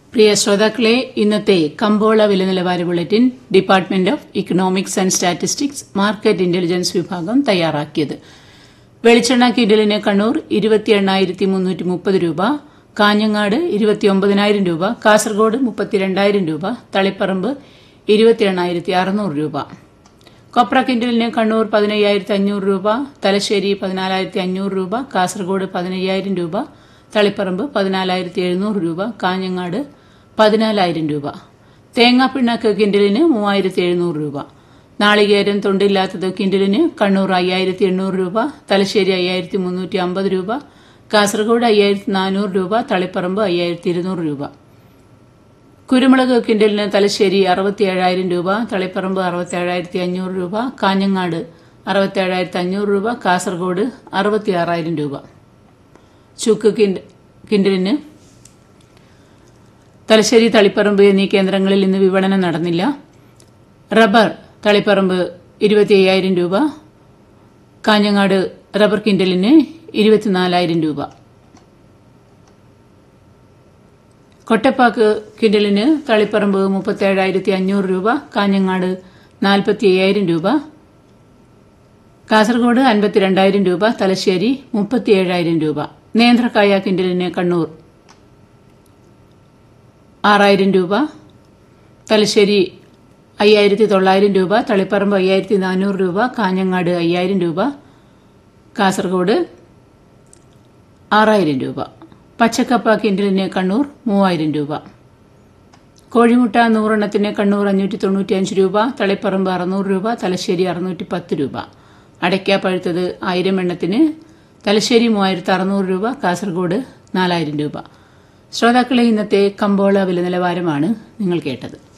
പ്രിയ ശ്രോതാക്കളെ ഇന്നത്തെ കമ്പോള വില നിലവാര bulletin department of economics and statistics market intelligence വിഭാഗം തയ്യാറാക്കിയത് വെളിച്ചെണ്ണ കിൻഡലിന് കണ്ണൂർ ഇരുപത്തി എണ്ണായിരത്തി മുന്നൂറ്റി മുപ്പത് രൂപ കാഞ്ഞങ്ങാട് ഇരുപത്തിയൊമ്പതിനായിരം രൂപ കാസർഗോഡ് മുപ്പത്തിരണ്ടായിരം രൂപ തളിപ്പറമ്പ് ഇരുപത്തി എണ്ണായിരത്തി അറുന്നൂറ് രൂപ കൊപ്ര കിൻഡലിന് കണ്ണൂർ പതിനയ്യായിരത്തി അഞ്ഞൂറ് രൂപ തലശ്ശേരി പതിനാലായിരത്തി അഞ്ഞൂറ് രൂപ കാസർഗോഡ് പതിനയ്യായിരം രൂപ തളിപ്പറമ്പ് പതിനാലായിരത്തി എഴുന്നൂറ് രൂപ കാഞ്ഞങ്ങാട് പതിനാലായിരം രൂപ തേങ്ങാപ്പിണ്ണാക്ക് കിൻഡലിന് മൂവായിരത്തി എഴുന്നൂറ് രൂപ നാളികേരം തൊണ്ടില്ലാത്തത് കിൻഡലിന് കണ്ണൂർ അയ്യായിരത്തി എണ്ണൂറ് രൂപ തലശ്ശേരി അയ്യായിരത്തി മുന്നൂറ്റി അമ്പത് രൂപ കാസർഗോഡ് അയ്യായിരത്തി നാനൂറ് രൂപ തളിപ്പറമ്പ് അയ്യായിരത്തി ഇരുന്നൂറ് രൂപ കുരുമുളക് കിൻഡലിന് തലശ്ശേരി അറുപത്തി ഏഴായിരം രൂപ തളിപ്പറമ്പ് അറുപത്തി ഏഴായിരത്തി അഞ്ഞൂറ് രൂപ കാഞ്ഞങ്ങാട് അറുപത്തി ഏഴായിരത്തി അഞ്ഞൂറ് രൂപ കാസർഗോഡ് അറുപത്തി ആറായിരം രൂപ ചുക്ക് കിൻഡ് കിൻഡലിന് തലശ്ശേരി തളിപ്പറമ്പ് എന്നീ കേന്ദ്രങ്ങളിൽ ഇന്ന് വിപണനം നടന്നില്ല റബ്ബർ തളിപ്പറമ്പ് ഇരുപത്തി അയ്യായിരം രൂപ കാഞ്ഞങ്ങാട് റബ്ബർ കിൻഡലിന് ഇരുപത്തിനാലായിരം രൂപ കൊട്ടപ്പാക്ക് കിൻഡലിന് തളിപ്പറമ്പ് മുപ്പത്തേഴായിരത്തി അഞ്ഞൂറ് രൂപ കാഞ്ഞങ്ങാട് നാൽപ്പത്തി അയ്യായിരം രൂപ കാസർഗോഡ് അൻപത്തിരണ്ടായിരം രൂപ തലശ്ശേരി മുപ്പത്തിയേഴായിരം രൂപ നേന്ത്രക്കായ കിൻഡലിന് കണ്ണൂർ ആറായിരം രൂപ തലശ്ശേരി അയ്യായിരത്തി തൊള്ളായിരം രൂപ തളിപ്പറമ്പ് അയ്യായിരത്തി നാനൂറ് രൂപ കാഞ്ഞങ്ങാട് അയ്യായിരം രൂപ കാസർഗോഡ് ആറായിരം രൂപ പച്ചക്കപ്പ കിൻഡലിന് കണ്ണൂർ മൂവായിരം രൂപ കോഴിമുട്ട നൂറെണ്ണത്തിന് കണ്ണൂർ അഞ്ഞൂറ്റി തൊണ്ണൂറ്റിയഞ്ച് രൂപ തളിപ്പറമ്പ് അറുന്നൂറ് രൂപ തലശ്ശേരി അറുന്നൂറ്റി പത്ത് രൂപ അടയ്ക്ക പഴുത്തത് ആയിരം എണ്ണത്തിന് തലശ്ശേരി മൂവായിരത്തി അറുന്നൂറ് രൂപ കാസർഗോഡ് നാലായിരം രൂപ ശ്രോതാക്കളെ ഇന്നത്തെ കമ്പോള വില നിലവാരമാണ് നിങ്ങൾ കേട്ടത്